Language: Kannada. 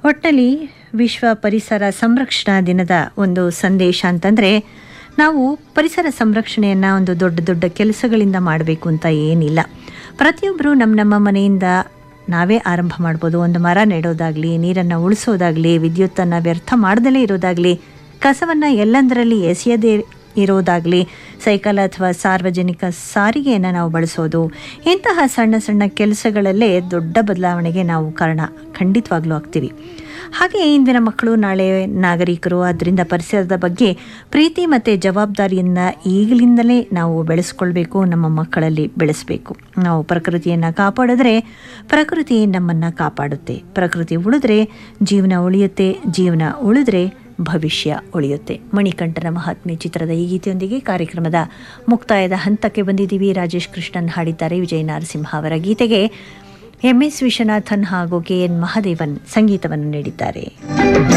ಒಟ್ಟಲ್ಲಿ ವಿಶ್ವ ಪರಿಸರ ಸಂರಕ್ಷಣಾ ದಿನದ ಒಂದು ಸಂದೇಶ ಅಂತಂದರೆ ನಾವು ಪರಿಸರ ಸಂರಕ್ಷಣೆಯನ್ನು ಒಂದು ದೊಡ್ಡ ದೊಡ್ಡ ಕೆಲಸಗಳಿಂದ ಮಾಡಬೇಕು ಅಂತ ಏನಿಲ್ಲ ಪ್ರತಿಯೊಬ್ಬರು ನಮ್ಮ ನಮ್ಮ ಮನೆಯಿಂದ ನಾವೇ ಆರಂಭ ಮಾಡ್ಬೋದು ಒಂದು ಮರ ನೆಡೋದಾಗಲಿ ನೀರನ್ನು ಉಳಿಸೋದಾಗಲಿ ವಿದ್ಯುತ್ತನ್ನು ವ್ಯರ್ಥ ಮಾಡದಲೇ ಇರೋದಾಗಲಿ ಕಸವನ್ನು ಎಲ್ಲಂದರಲ್ಲಿ ಎಸೆಯದೇ ಇರೋದಾಗಲಿ ಸೈಕಲ್ ಅಥವಾ ಸಾರ್ವಜನಿಕ ಸಾರಿಗೆಯನ್ನು ನಾವು ಬಳಸೋದು ಇಂತಹ ಸಣ್ಣ ಸಣ್ಣ ಕೆಲಸಗಳಲ್ಲೇ ದೊಡ್ಡ ಬದಲಾವಣೆಗೆ ನಾವು ಕಾರಣ ಖಂಡಿತವಾಗ್ಲೂ ಆಗ್ತೀವಿ ಹಾಗೆ ಇಂದಿನ ಮಕ್ಕಳು ನಾಳೆ ನಾಗರಿಕರು ಅದರಿಂದ ಪರಿಸರದ ಬಗ್ಗೆ ಪ್ರೀತಿ ಮತ್ತು ಜವಾಬ್ದಾರಿಯನ್ನು ಈಗಲಿಂದಲೇ ನಾವು ಬೆಳೆಸ್ಕೊಳ್ಬೇಕು ನಮ್ಮ ಮಕ್ಕಳಲ್ಲಿ ಬೆಳೆಸಬೇಕು ನಾವು ಪ್ರಕೃತಿಯನ್ನು ಕಾಪಾಡಿದ್ರೆ ಪ್ರಕೃತಿ ನಮ್ಮನ್ನು ಕಾಪಾಡುತ್ತೆ ಪ್ರಕೃತಿ ಉಳಿದ್ರೆ ಜೀವನ ಉಳಿಯುತ್ತೆ ಜೀವನ ಉಳಿದ್ರೆ ಭವಿಷ್ಯ ಉಳಿಯುತ್ತೆ ಮಣಿಕಂಠನ ಮಹಾತ್ಮೆ ಚಿತ್ರದ ಈ ಗೀತೆಯೊಂದಿಗೆ ಕಾರ್ಯಕ್ರಮದ ಮುಕ್ತಾಯದ ಹಂತಕ್ಕೆ ಬಂದಿದ್ದೀವಿ ರಾಜೇಶ್ ಕೃಷ್ಣನ್ ಹಾಡಿದ್ದಾರೆ ವಿಜಯ ನರಸಿಂಹ ಅವರ ಗೀತೆಗೆ ಎಂ ಎಸ್ ವಿಶ್ವನಾಥನ್ ಹಾಗೂ ಕೆ ಎನ್ ಮಹಾದೇವನ್ ಸಂಗೀತವನ್ನು ನೀಡಿದ್ದಾರೆ